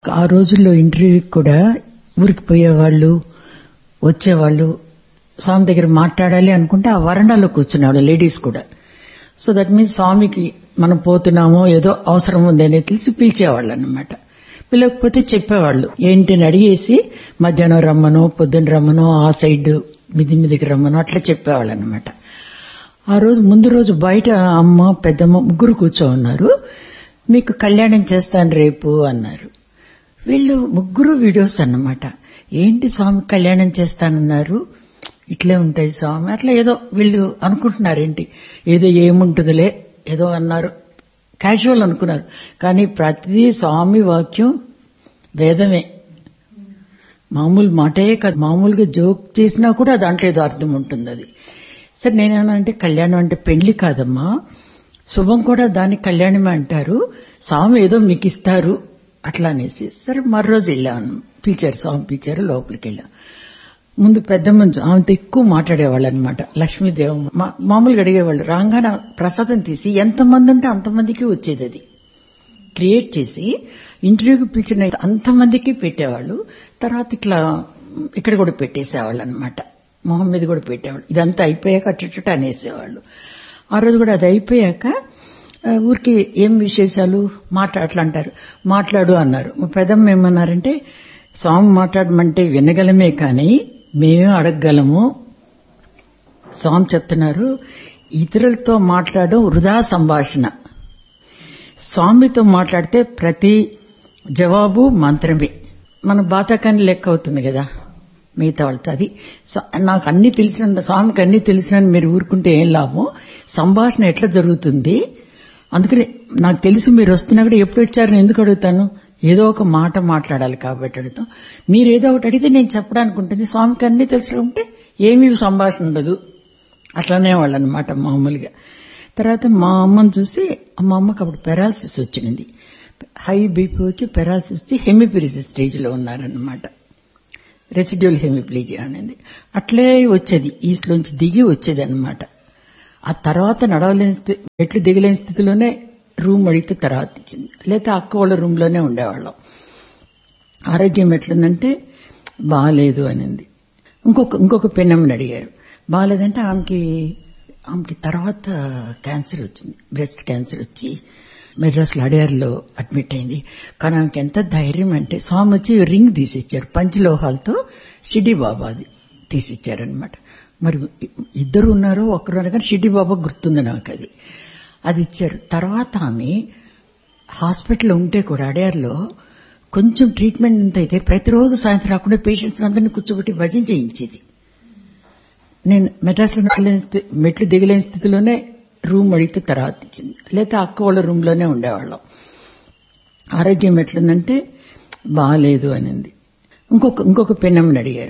ఆ రోజుల్లో ఇంటర్వ్యూకి కూడా ఊరికి పోయేవాళ్ళు వచ్చేవాళ్ళు స్వామి దగ్గర మాట్లాడాలి అనుకుంటే ఆ వరండాలో కూర్చునేవాళ్ళు లేడీస్ కూడా సో దట్ మీన్స్ స్వామికి మనం పోతున్నామో ఏదో అవసరం ఉంది అనేది తెలిసి పిలిచేవాళ్ళు అనమాట పిలవకపోతే చెప్పేవాళ్ళు ఏంటిని అడిగేసి మధ్యాహ్నం రమ్మనో పొద్దున్న రమ్మనో ఆ సైడ్ మిది మిదికి రమ్మనో అట్లా చెప్పేవాళ్ళు అనమాట ఆ రోజు ముందు రోజు బయట అమ్మ పెద్దమ్మ ముగ్గురు కూర్చో ఉన్నారు మీకు కళ్యాణం చేస్తాను రేపు అన్నారు వీళ్ళు ముగ్గురు వీడియోస్ అన్నమాట ఏంటి స్వామి కళ్యాణం చేస్తానన్నారు ఇట్లే ఉంటాయి స్వామి అట్లా ఏదో వీళ్ళు అనుకుంటున్నారు ఏంటి ఏదో ఏముంటుందిలే ఏదో అన్నారు క్యాజువల్ అనుకున్నారు కానీ ప్రతిదీ స్వామి వాక్యం వేదమే మామూలు మాటే కాదు మామూలుగా జోక్ చేసినా కూడా దాంట్లో ఏదో అర్థం ఉంటుంది అది సరే నేనేమనంటే కళ్యాణం అంటే పెళ్లి కాదమ్మా శుభం కూడా దాన్ని కళ్యాణమే అంటారు స్వామి ఏదో మీకు ఇస్తారు అట్లా అనేసి సరే మరోజు వెళ్ళాను పిలిచారు స్వామి పిలిచారు లోపలికి వెళ్ళాం ముందు పెద్ద మంచు ఆమెతో ఎక్కువ మాట్లాడేవాళ్ళు అనమాట లక్ష్మీదేవ మామూలుగా అడిగేవాళ్ళు రాగానే ప్రసాదం తీసి ఎంతమంది ఉంటే అంతమందికి వచ్చేది అది క్రియేట్ చేసి ఇంటర్వ్యూకి పిలిచిన అంతమందికి పెట్టేవాళ్ళు తర్వాత ఇట్లా ఇక్కడ కూడా పెట్టేసేవాళ్ళు అనమాట మొహం మీద కూడా పెట్టేవాళ్ళు ఇదంతా అయిపోయాక అట్ట అనేసేవాళ్ళు ఆ రోజు కూడా అది అయిపోయాక ఊరికి ఏం విశేషాలు మాట్లా అట్లా అంటారు మాట్లాడు అన్నారు పెదమ్మ ఏమన్నారంటే స్వామి మాట్లాడమంటే వినగలమే కానీ మేమే అడగగలము స్వామి చెప్తున్నారు ఇతరులతో మాట్లాడడం వృధా సంభాషణ స్వామితో మాట్లాడితే ప్రతి జవాబు మంత్రమే మన బాతకాన్ని లెక్క అవుతుంది కదా మిగతా వాళ్ళతో అది నాకు అన్ని తెలిసిన స్వామికి అన్ని తెలిసిన మీరు ఊరుకుంటే ఏం లాభం సంభాషణ ఎట్లా జరుగుతుంది అందుకని నాకు తెలిసి మీరు వస్తున్నా కూడా ఎప్పుడు వచ్చారని ఎందుకు అడుగుతాను ఏదో ఒక మాట మాట్లాడాలి కాబట్టి అడుగుతాం మీరు ఏదో ఒకటి అడిగితే నేను చెప్పడానికి ఉంటుంది స్వామికి అన్ని తెలిసి ఉంటే ఏమీ సంభాషణ ఉండదు అట్లానే వాళ్ళు అనమాట మామూలుగా తర్వాత మా అమ్మని చూసి మా అమ్మకి అప్పుడు పెరాలసిస్ వచ్చింది హై బీపీ వచ్చి పెరాలసిస్ వచ్చి హెమిపిరిసిస్ స్టేజ్లో ఉన్నారనమాట రెసిడ్యూల్ హెమిప్లీజియా అనేది అట్లే వచ్చేది ఈస్ట్లోంచి దిగి వచ్చేది అనమాట ఆ తర్వాత నడవలేని స్థితి మెట్లు దిగలేని స్థితిలోనే రూమ్ అడిగితే తర్వాత ఇచ్చింది లేకపోతే అక్క వాళ్ళ రూమ్లోనే ఉండేవాళ్ళం ఆరోగ్యం ఎట్లుందంటే బాగాలేదు అనింది ఇంకొక ఇంకొక పెన్నమ్మని అడిగారు బాగాలేదంటే ఆమెకి ఆమెకి తర్వాత క్యాన్సర్ వచ్చింది బ్రెస్ట్ క్యాన్సర్ వచ్చి మెడ్రాస్లో అడియార్లో అడ్మిట్ అయింది కానీ ఆమెకి ఎంత ధైర్యం అంటే స్వామి వచ్చి రింగ్ తీసిచ్చారు పంచలోహాలతో షిడి బాబాది తీసిచ్చారనమాట మరి ఇద్దరు ఉన్నారో ఒకరు కానీ షిడి బాబా గుర్తుంది నాకు అది అది ఇచ్చారు తర్వాత ఆమె హాస్పిటల్లో ఉంటే కూడా అడియార్లో కొంచెం ట్రీట్మెంట్ ఎంత అయితే ప్రతిరోజు సాయంత్రం రాకుండా పేషెంట్స్ అందరినీ కూర్చోబెట్టి భజన చేయించేది నేను మెడ్రాస్లో మెట్లు దిగలేని స్థితిలోనే రూమ్ అడిగితే తర్వాత ఇచ్చింది లేకపోతే అక్క వాళ్ళ రూమ్లోనే ఉండేవాళ్ళం ఆరోగ్యం ఎట్లుందంటే బాగాలేదు అనింది ఇంకొక ఇంకొక పెన్నమ్మని అడిగారు